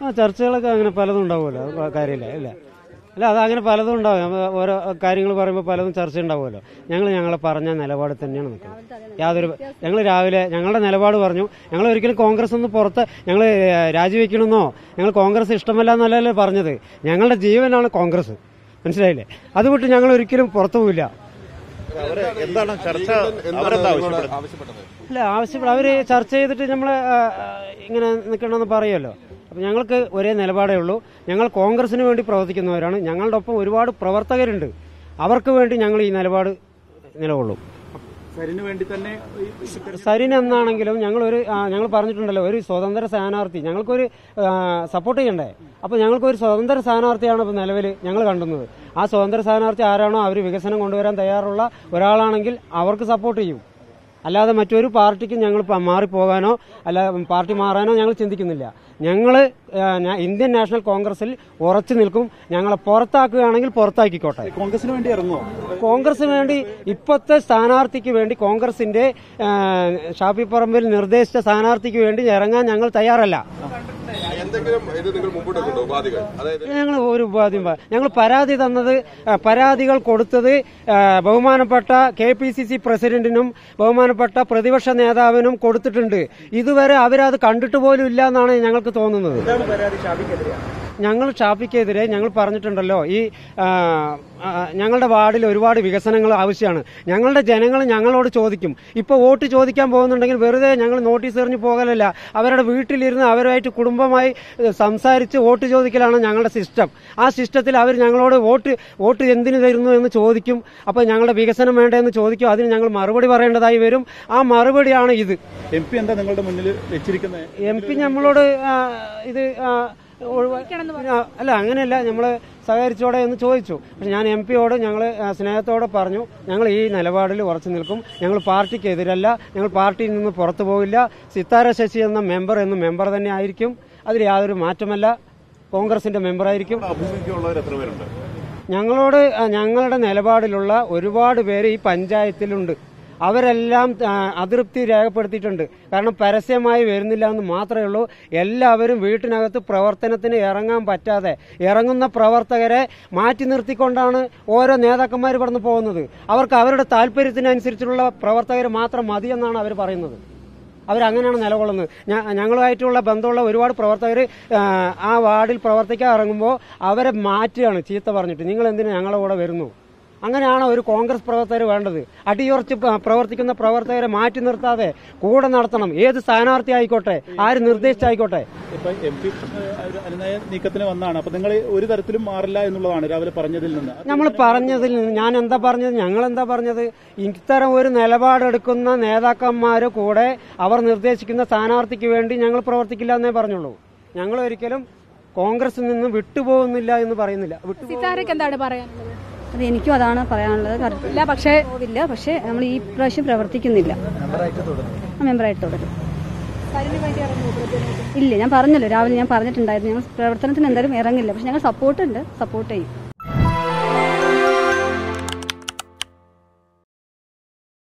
ആ ചർച്ചകളൊക്കെ അങ്ങനെ പലതും ഉണ്ടാവുമല്ലോ അത് കാര്യമില്ല ഇല്ല അല്ല അത് അങ്ങനെ പലതും ഉണ്ടാവും നമ്മ ഓരോ കാര്യങ്ങൾ പറയുമ്പോൾ പലതും ചർച്ച ഉണ്ടാവുമല്ലോ ഞങ്ങൾ ഞങ്ങളെ പറഞ്ഞ നിലപാട് തന്നെയാണ് നിൽക്കുന്നത് യാതൊരു ഞങ്ങൾ രാവിലെ ഞങ്ങളുടെ നിലപാട് പറഞ്ഞു ഞങ്ങൾ ഒരിക്കലും കോൺഗ്രസ് ഒന്ന് പുറത്ത് ഞങ്ങൾ രാജിവെക്കണമെന്നോ ഞങ്ങൾ കോൺഗ്രസ് ഇഷ്ടമല്ല എന്നല്ലല്ലോ പറഞ്ഞത് ഞങ്ങളുടെ ജീവനാണ് കോൺഗ്രസ് മനസ്സിലായില്ലേ അത് വിട്ട് ഞങ്ങൾ ഒരിക്കലും പുറത്തു പോവില്ല അവര് എന്താണ് ചർച്ച അവരെന്താ ആവശ്യപ്പെടുന്നത് അല്ല ആവശ്യപ്പെട്ട് അവര് ചർച്ച ചെയ്തിട്ട് നമ്മൾ ഇങ്ങനെ നിൽക്കണമെന്ന് പറയുമല്ലോ അപ്പം ഞങ്ങൾക്ക് ഒരേ നിലപാടേ ഉള്ളൂ ഞങ്ങൾ കോൺഗ്രസിന് വേണ്ടി പ്രവർത്തിക്കുന്നവരാണ് ഞങ്ങളുടെ ഒപ്പം ഒരുപാട് പ്രവർത്തകരുണ്ട് അവർക്ക് വേണ്ടി ഞങ്ങൾ ഈ നിലപാട് നിലകൊള്ളും സരിന് വേണ്ടി തന്നെ സരിൻ എന്നാണെങ്കിലും ഞങ്ങൾ ഒരു ഞങ്ങൾ പറഞ്ഞിട്ടുണ്ടല്ലോ ഒരു സ്വതന്ത്ര സ്ഥാനാർത്ഥി ഞങ്ങൾക്കൊരു സപ്പോർട്ട് ചെയ്യണ്ടേ അപ്പോൾ ഞങ്ങൾക്കൊരു സ്വതന്ത്ര സ്ഥാനാർത്ഥിയാണ് ഇപ്പോൾ നിലവിൽ ഞങ്ങൾ കണ്ടുന്നത് ആ സ്വതന്ത്ര സ്ഥാനാർത്ഥി ആരാണോ അവർ വികസനം കൊണ്ടുവരാൻ തയ്യാറുള്ള ഒരാളാണെങ്കിൽ അവർക്ക് സപ്പോർട്ട് ചെയ്യും അല്ലാതെ മറ്റൊരു പാർട്ടിക്ക് ഞങ്ങൾ പ- മാറിപ്പോകാനോ അല്ല പാർട്ടി മാറാനോ ഞങ്ങൾ ചിന്തിക്കുന്നില്ല ഞങ്ങൾ ഇന്ത്യൻ നാഷണൽ കോൺഗ്രസിൽ ഉറച്ചു നിൽക്കും ഞങ്ങളെ പുറത്താക്കുകയാണെങ്കിൽ പുറത്താക്കിക്കോട്ടെ കോൺഗ്രസിന് വേണ്ടി ഇറങ്ങുമോ കോൺഗ്രസിന് വേണ്ടി ഇപ്പോഴത്തെ സ്ഥാനാർത്ഥിക്ക് വേണ്ടി കോൺഗ്രസിന്റെ ആ, ഷാഫി പറമ്പിൽ നിർദ്ദേശിച്ച സ്ഥാനാർത്ഥിക്ക് വേണ്ടി ഇറങ്ങാൻ ഞങ്ങൾ തയ്യാറല്ല എന്തെങ്കിലും ഇത് നിങ്ങൾ മുമ്പോട്ട് കൊണ്ടോ ഉപാധികൾ അതായത് ഞങ്ങൾ ഒരു ഉപാധിയും പ- ഞങ്ങൾ പരാതി തന്നത് ആ, പരാതികൾ കൊടുത്തത് ആ, ബഹുമാനപ്പെട്ട കെ പി സി സി പ്രസിഡന്റിനും ബഹുമാനപ്പെട്ട പ്രതിപക്ഷ നേതാവിനും കൊടുത്തിട്ടുണ്ട് ഇതുവരെ അവരത് കണ്ടിട്ട് പോലും ഇല്ല എന്നാണ് ഞങ്ങൾക്ക് തോന്നുന്നത് എന്താണ് പരാതി ഷാബിക്കെതിരെയാണ് ഞങ്ങൾ ഷാപ്പിക്കെതിരെ ഞങ്ങൾ പറഞ്ഞിട്ടുണ്ടല്ലോ ഈ ആ, ആ, ഞങ്ങളുടെ വാർഡിൽ ഒരുപാട് വികസനങ്ങൾ ആവശ്യമാണ് ഞങ്ങളുടെ ജനങ്ങൾ ഞങ്ങളോട് ചോദിക്കും ഇപ്പോൾ വോട്ട് ചോദിക്കാൻ പോകുന്നുണ്ടെങ്കിൽ വെറുതെ ഞങ്ങൾ നോട്ടീസ് എറിഞ്ഞ് പോകലല്ല അവരുടെ വീട്ടിലിരുന്ന് അവരുമായിട്ട് കുടുംബമായി ഏഹ്, സംസാരിച്ച് വോട്ട് ചോദിക്കലാണ് ഞങ്ങളുടെ സിസ്റ്റം ആ സിസ്റ്റത്തിൽ അവർ ഞങ്ങളോട് വോട്ട് വോട്ട് എന്തിനു തരുന്നു എന്ന് ചോദിക്കും അപ്പോൾ ഞങ്ങളുടെ വികസനം വേണ്ടതെന്ന് ചോദിക്കും അതിന് ഞങ്ങൾ മറുപടി പറയേണ്ടതായി വരും ആ മറുപടിയാണ് ഇത് എം പി എന്താ നിങ്ങളുടെ മുന്നിൽ വെച്ചിരിക്കുന്നത് എം പി നമ്മളോട് ആ, ഇത് ആ, ഒഴിവാ- ആ, അല്ല അങ്ങനെയല്ല നമ്മൾ സഹകരിച്ചോടെ എന്ന് ചോദിച്ചു പക്ഷെ ഞാൻ എം പിയോട് ഞങ്ങൾ സ്നേഹത്തോടെ പറഞ്ഞു ഞങ്ങൾ ഈ നിലപാടിൽ ഉറച്ചു നിൽക്കും ഞങ്ങൾ പാർട്ടിക്ക് എതിരല്ല ഞങ്ങൾ പാർട്ടിയിൽ നിന്ന് പുറത്തു പോകില്ല സിത്താര ശശി എന്ന മെമ്പർ എന്ന മെമ്പർ തന്നെ ആയിരിക്കും അതിൽ യാതൊരു മാറ്റമല്ല കോൺഗ്രസിന്റെ മെമ്പറായിരിക്കും അഭിമുഖ്യമുള്ളവർ എത്ര പേരുണ്ട് ഞങ്ങളോട് ആ, ഞങ്ങളുടെ നിലപാടിലുള്ള ഒരുപാട് പേര് ഈ പഞ്ചായത്തിലുണ്ട് അവരെല്ലാം ആ, അതൃപ്തി രേഖപ്പെടുത്തിയിട്ടുണ്ട് കാരണം പരസ്യമായി വരുന്നില്ല എന്ന് മാത്രമേ ഉള്ളൂ എല്ലാവരും വീട്ടിനകത്ത് പ്രവർത്തനത്തിന് ഇറങ്ങാൻ പറ്റാതെ ഇറങ്ങുന്ന പ്രവർത്തകരെ മാറ്റി നിർത്തിക്കൊണ്ടാണ് ഓരോ നേതാക്കന്മാർ ഇവിടുന്ന് പോകുന്നത് അവർക്ക് അവരുടെ താല്പര്യത്തിനനുസരിച്ചുള്ള പ്രവർത്തകർ മാത്രം മതിയെന്നാണ് അവർ പറയുന്നത് അവരങ്ങനെയാണ് നിലകൊള്ളുന്നത് ഞ- ഞങ്ങളുമായിട്ടുള്ള ബന്ധമുള്ള ഒരുപാട് പ്രവർത്തകർ ആ വാർഡിൽ പ്രവർത്തിക്കാൻ ഇറങ്ങുമ്പോൾ അവരെ മാറ്റുകയാണ് ചീത്ത പറഞ്ഞിട്ട് നിങ്ങൾ എന്തിനു ഞങ്ങളുടെ കൂടെ വരുന്നു അങ്ങനെയാണ് ഒരു കോൺഗ്രസ് പ്രവർത്തകർ വേണ്ടത് അടിയുറച്ച് പ- പ്രവർത്തിക്കുന്ന പ്രവർത്തകരെ മാറ്റി നിർത്താതെ കൂടെ നടത്തണം ഏത് സ്ഥാനാർത്ഥി ആയിക്കോട്ടെ ആര് നിർദ്ദേശിച്ചായിക്കോട്ടെ ഇപ്പൊ എം പി അനുനയ നീക്കത്തിന് വന്നാണ് അപ്പൊ നിങ്ങൾ ഒരു തരത്തിലും മാറില്ല എന്നുള്ളതാണ് രാവിലെ പറഞ്ഞതിൽ നിന്ന് നമ്മൾ പറഞ്ഞതിൽ നിന്ന് ഞാൻ എന്താ പറഞ്ഞത് ഞങ്ങൾ എന്താ പറഞ്ഞത് ഇത്തരം ഒരു നിലപാടെടുക്കുന്ന നേതാക്കന്മാർ കൂടെ അവർ നിർദ്ദേശിക്കുന്ന സ്ഥാനാർത്ഥിക്ക് വേണ്ടി ഞങ്ങൾ പ്രവർത്തിക്കില്ല എന്നേ പറഞ്ഞുള്ളൂ ഞങ്ങൾ ഒരിക്കലും കോൺഗ്രസിൽ നിന്ന് വിട്ടുപോകുന്നില്ല എന്ന് പറയുന്നില്ല വിട്ടു സിത്താരക്ക് എന്താണ് പറയാനുള്ളത് അത് എനിക്കും അതാണ് പറയാനുള്ളത് കാരണം ഇല്ല പക്ഷേ പോവില്ല പക്ഷേ നമ്മൾ ഈ പ്രാവശ്യം പ്രവർത്തിക്കുന്നില്ല ആ, മെമ്പറായിട്ട് തുടരും സരിന് വേണ്ടി ഇറങ്ങുമോ പ്രതിനിധി? ഇല്ല ഞാൻ പറഞ്ഞല്ലോ രാവിലെ ഞാൻ പറഞ്ഞിട്ടുണ്ടായിരുന്നു ഞങ്ങൾ പ്രവർത്തനത്തിന് എന്തായാലും ഇറങ്ങില്ല പക്ഷെ ഞങ്ങൾ സപ്പോർട്ട് ഉണ്ട് സപ്പോർട്ട് ചെയ്യും